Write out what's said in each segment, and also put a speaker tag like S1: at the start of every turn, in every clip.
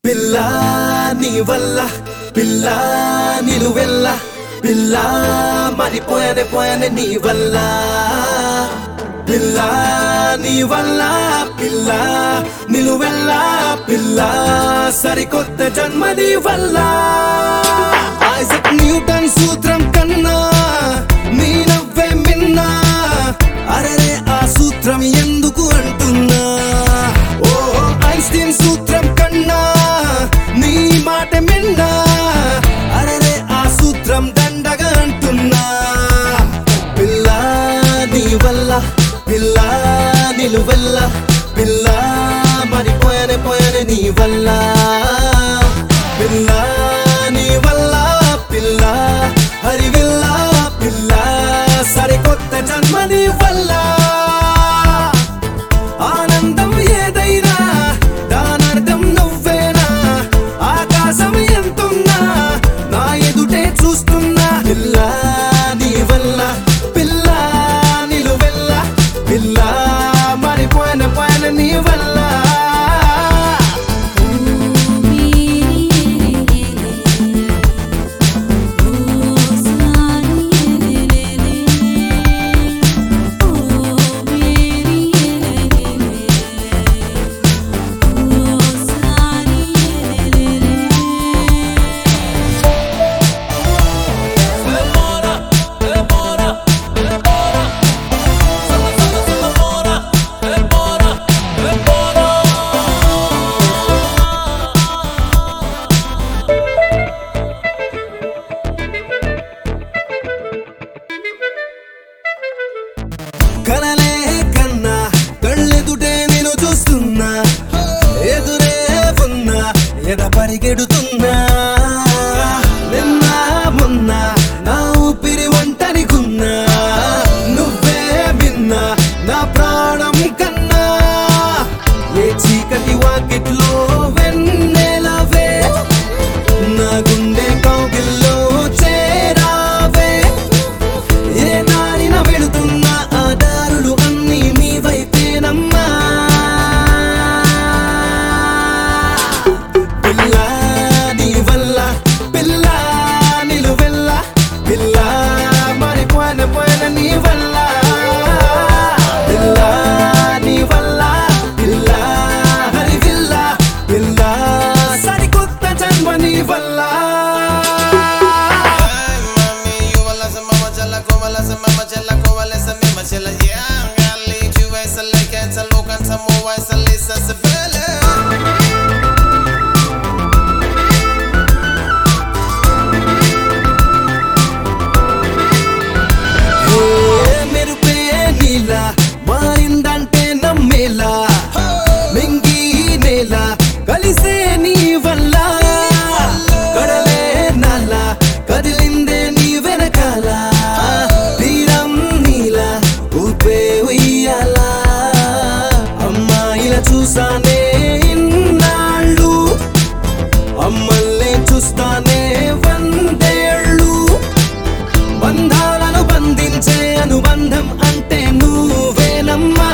S1: పిల్ల నీ వల్ల పిల్ల నిలువెల్ల పిల్ల మరిపోయానే పోయానే నీ వల్ల పిల్ల నీ వల్ల పిల్ల నిలువెల్ల పిల్ల సరికొత్త జన్మ నీ వల్ల ఐజక్ న్యూటన్ సూత్రం కన్నా నీ నవ్వే మిన్నా అరే ఆ సూత్రం ఎందుకు అంటున్నా ఓ ఐన్స్టీన్ సూత్రం కన్నా నీ మాట మిన్నా అరే ఆ సూత్రం దండగా అంటున్నా పిల్ల నీ వల్ల పిల్ల నిలువల్ల పిల్ల మరిపోయానే పోయానే నీ వల్ల పిల్ల నీ వల్ల పిల్ల హరివిల్ల పిల్ల సరికొత్త జన్మ నీ వల్ల ఆనందం ఏదైనా దానర్థం నువ్వేనా ఆకాశం ఎంతున్నా నా ఎదుటే చూస్తున్నా పిల్ల నీ వల్ల పిల్ల నిలువెల్ల పిల్ల మరిపోయిన పైన నీ వల్ల కనలే కన్నా కళ్ళెదుటే నేను చూస్తున్నా ఎదురే ఉన్నా ఎద పరిగెడుతున్నా నిన్న మొన్న నా ఊపిరి ఒంటరికున్నా నువ్వే విన్నా నా ప్రాణం కన్నా ఏ చీకటి వాకిట్లో వెన్నెలవే నా గుండె కౌగిల్లో చేరావే ఏ దారిన వెళుతున్నా ఆ దారులు అన్ని నీ వైపేనమ్మా పిల్ల నీ వల్ల పిల్ల నిలువెల్ల పిల్ల మరిపోయిన పోయిన నీ వల్ల పిల్ల నీ వల్ల పిల్ల హరివిల్ల పిల్ల సరికొత్త జన్మ నీ వల్ల
S2: Mami, you a la mama chela, como la mama chela, como la mama chela, yeah. I'm gonna lead you, I say like it's a look and some more, I say listen, say fella.
S1: ఏ మెరుపే నీలా మారిందంటే నమ్మేలా మింగి నేల కలిసే నీ వల్ల కడలే నల్ల కదిలిందే నీ వెనకాల తీరం నీలా ఊపే ఉయ్యాలా అమ్మాయిల చూసానే ఇన్నాళ్ళు అమ్మల్ని చూస్తానే వందేళ్ళు బంధాలను బంధించే అనుబంధం అంటే నువ్వేనమ్మా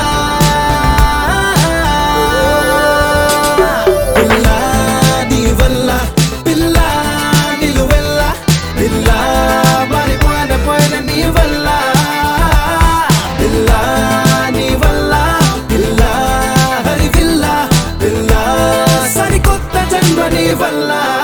S1: పిల్ల నీ వల్ల పిల్ల నిలువెల్ల పిల్ల మారిపోయిన పోయిన నీ వల్ల పిల్ల నీ వల్ల పిల్ల హరివిల్ల పిల్ల సరికొత్త జన్మ నీ వల్ల